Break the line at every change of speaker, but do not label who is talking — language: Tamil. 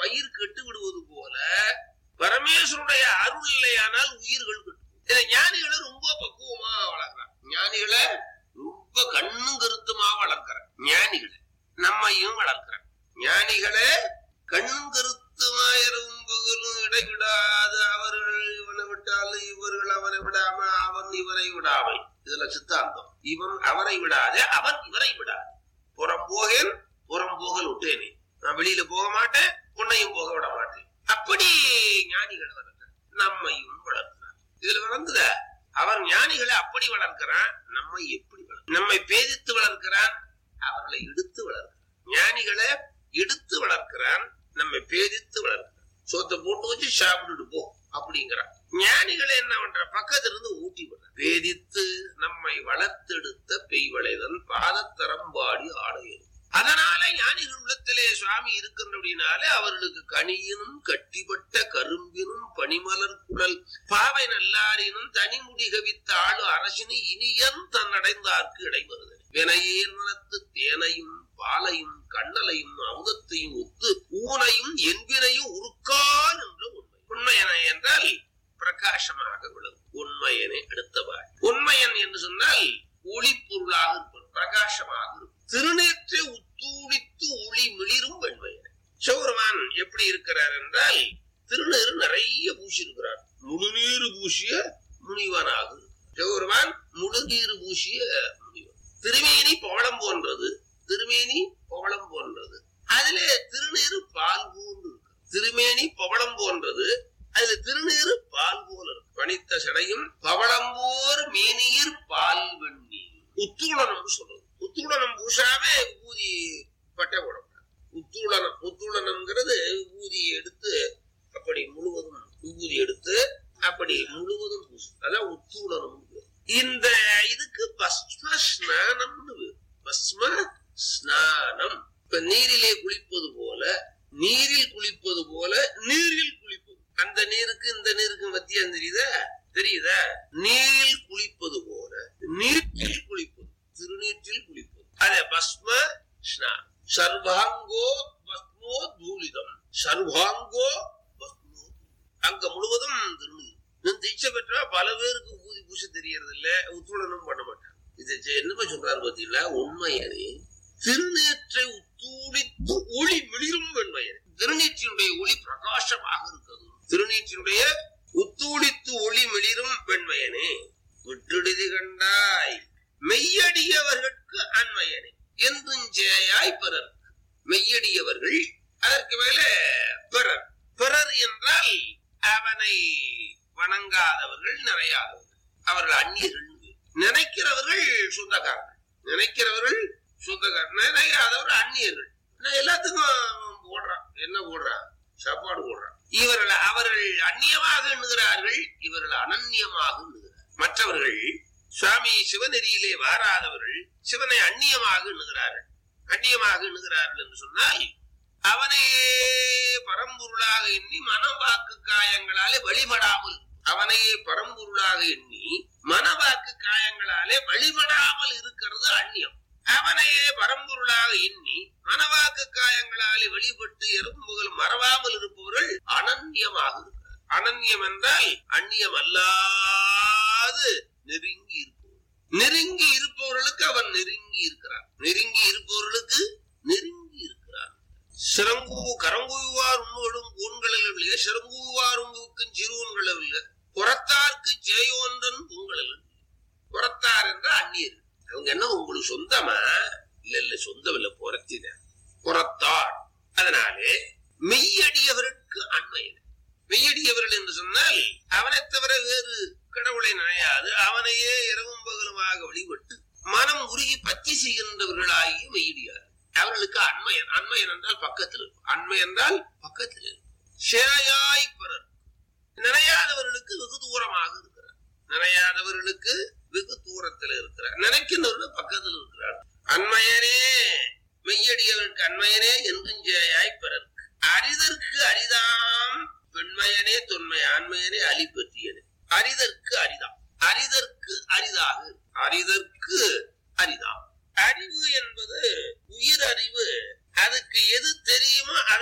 பயிர் கெட்டு விடுவது போல பரமேஸ்வருடைய அருள் இல்லையானால் உயிர்கள் கெட்டு இதை ஞானிகளை ரொம்ப பக்குவமா வளர்க்கிறான் ஞானிகளை ரொம்ப கண்ணும் கருத்துமா வளர்க்கிறான் ஞானிகளை நம்மையும் வளர்க்கிறான் ஞானிகளை கண்ணும் கருத்துமாயிரும் பகலும் இடைவிடாது அவர்கள் இவனை விட்டாலும் இவர்கள் அவரை விடாம அவன் இவரை விடாமை இதுல சித்தாந்தம் இவன் அவரை விடாதே அவன் இவரை விடாது புறம் போகேன் புறம் போகல் விட்டேனே நான் வெளியில போக மாட்டேன் உன்னையும் போக விட மாட்டேன் அப்படி ஞானிகள் வளர்க்கிறான் நம்மையும் வளர்க்கிறான் இதுல வளர்ந்துட அவன் ஞானிகளை அப்படி வளர்க்கிறான் நம்மை எப்படி வளர்க்கிறான் நம்மை பேதித்து வளர்க்கிறான் அவர்களை எடுத்து வளர்க்கிறான் ஞானிகளை எடுத்து வளர்க்கிறான் நம்மை பேதித்து வளர்க்கிறான் சோத்தை போட்டு வச்சு சாப்பிட்டுட்டு போ அப்படிங்கிறான் ஞானிகளை என்ன பண்ற பக்கத்துல இருந்து ஊட்டி விடுற பேதித்து நம்மை வளர்த்தெடுத்த பெய்வளைதன் பாதத்தரம்பாடி ஆடையது அதனால ஞானிகள் உள்ளத்திலே சுவாமி இருக்கின்றபடினாலே அவர்களுக்கு கனியினும் கட்டிப்பட்ட கரும்பினும் பனிமலர் குழல் பாவை நல்லாரினும் தனிமுடி கவித்த ஆளு அரசினு இனியன் தன்னடைந்தார்க்கு இடைவருது வினையேன் மனத்து தேனையும் பாலையும் கண்ணலையும் அமுதத்தையும் ஒத்து ஊனையும் என்பினையும் உருக்கான் என்ற உண்மை உண்மையன என்றால் பிரகாசமாக விளங்கும் உண்மையனை அடுத்தவாய் உண்மையன் என்று சொன்னால் ஒளிப்பொருளாக இருப்பது பிரகாசமாக இருக்கும் திருநேற்றை உத்தூடித்து ஒளி மிளிரும் வெண்மையன் சௌரமான் எப்படி இருக்கிறார் என்றால் திருநீறு நிறைய பூசி இருக்கிறார் முழுநீரு பூசிய முனிவனாக இருக்கிறார். சௌரமான் முழுநீரு பூசிய முனிவன் திருமேனி பவளம் போன்றது திருமேனி பவளம் போன்றது அதிலே திருநீரு பால் போன்று இருக்கு திருமேனி பவளம் போன்றது அதுல திருநீரு பால் போல இருக்கு பனித்த சடையும் பவளம்போர் மேனியிர் பால் வெண்ணி உத்தூளனம் சொல்றது உத்தூளனம் பூசாமே ஊதி பட்டை போடக்கூடாது உத்தூளனம் உத்தூளனம்ங்கிறது ஊதியை எடுத்து அப்படி முழுவதும் ஊதி எடுத்து அப்படி முழுவதும் பூசு அதான் உத்தூளனம் இந்த இதுக்கு பஸ்ம ஸ்நானம்னு பேரு. பஸ்ம ஸ்நானம் இப்ப நீரிலே குளிப்பது போல நீரில் குளிப்பது போல நீரில் குளிப்பது அந்த நீருக்கு இந்த நீருக்கு மத்தியம் தெரியுதா தெரியுதா நீரில் குளிப்பது போல நீரில் குளிப்பது திருநீற்றில் குளிப்பது அத பஸ்ம ஸ்நானம் சர்வாங்கோ பஸ்மோ தூளிதம் சர்வாங்கோ பஸ்மோ அங்க முழுவதும் திருநீர் இன்னும் தீட்சை பெற்றா பல பேருக்கு ஊதி பூச தெரியறது இல்ல உத்துடனும் பண்ண மாட்டாங்க இது ஜெ- என்னமா சொல்றாரு பாத்தீங்களா உண்மையனே திருநேற்றை உத்தூடித்து ஒளி மிளிரும் வெண்மையனே திருநீற்றினுடைய ஒளி பிரகாசமாக இருக்கிறது திருநீற்றினுடைய உத்தூடித்து ஒளி மிளிரும் வெண்மையனே விட்டுடுதி கண்டாய் மெய்யடியவர்களுக்கு அண்மையனே என்றும் ஜெயாய் பிறர் மெய்யடியவர்கள் அதற்கு மேல பிறர் பிறர் என்றால் அவனை வணங்காதவர்கள் நிறையாதவர்கள் அவர்கள் அந்நியர்கள் நினைக்கிறவர்கள் சொந்தக்காரர்கள் நினைக்கிறவர்கள் சொந்தக்காரர் நினைக்காதவர்கள் அந்நியர்கள் நான் எல்லாத்துக்கும் போடுறான் என்ன போடுறான் சாப்பாடு போடுறான் இவர்கள் அவர்கள் அந்நியமாக எண்ணுகிறார்கள் இவர்கள் அனன்யமாக எண்ணுகிறார் மற்றவர்கள் சுவாமி சிவநெறியிலே வாராதவர்கள் சிவனை அந்நியமாக எண்ணுகிறார்கள் அந்நியமாக எண்ணுகிறார்கள் என்று சொன்னால் அவனையே பரம்பொருளாக எண்ணி மனவாக்கு காயங்களாலே வழிபடாமல் அவனையே பரம்பொருளாக எண்ணி மனவாக்கு காயங்களாலே வழிபடாமல் இருக்கிறது அந்நியம் அவனையே பரம்பொருளாக எண்ணி மனவாக்கு காயங்களாலே வழிபட்டு எறும்புகள் மறவாமல் இருப்பவர்கள் அனன்யமாக இருக்கிறார் அனன்யம் என்றால் அந்நியம் அல்லாது நெருங்கி இருப்பவர் நெருங்கி இருப்பவர்களுக்கு அவன் நெருங்கி இருக்கிறான் நெருங்கி இருப்பவர்களுக்கு நெருங்கி இருக்கிறான் சிறங்கு கரங்குவார் உண்மையிடும் கூண்களில் சிறங்குவார் உங்களுக்கும் சிறுவன்களில் புறத்தார்க்கு ஜெயோன்றன் பூங்களில் புறத்தார் என்ற அந்நியர் அவங்க என்ன உங்களுக்கு சொந்தமா இல்ல இல்ல சொந்தம் இல்ல புறத்தின புறத்தார் அதனாலே மெய்யடியவருக்கு அண்மையன் மெய்யடியவர்கள் என்று சொன்னால் அவனை தவிர வேறு கடவுளை நினையாது அவனையே இரவும் பகலுமாக வழிபட்டு மனம் உருகி பத்தி செய்கின்றவர்களாகிய மெய்யடியார் அவர்களுக்கு அண்மையன் அண்மையன் என்றால் பக்கத்தில் இருக்கும் அண்மை என்றால் பக்கத்தில் இருக்கும் சேயாய் பிறர் நினையாதவர்களுக்கு வெகு தூரமாக இருக்கிறார் நினையாதவர்களுக்கு வெகு தூரத்தில் இருக்கிறார் நினைக்கின்றவர்கள் பக்கத்தில் இருக்கிறார் அண்மையனே மெய்யடியவருக்கு அண்மையனே என்றும் ஜெயாய் பிறர்க்கு அரிதற்கு அரிதாம் பெண்மையனே தொன்மை ஆண்மையனே அலி பற்றியனே அரிதற்கு அரிதாம் அரிதற்கு அரிதாக அரிதற்கு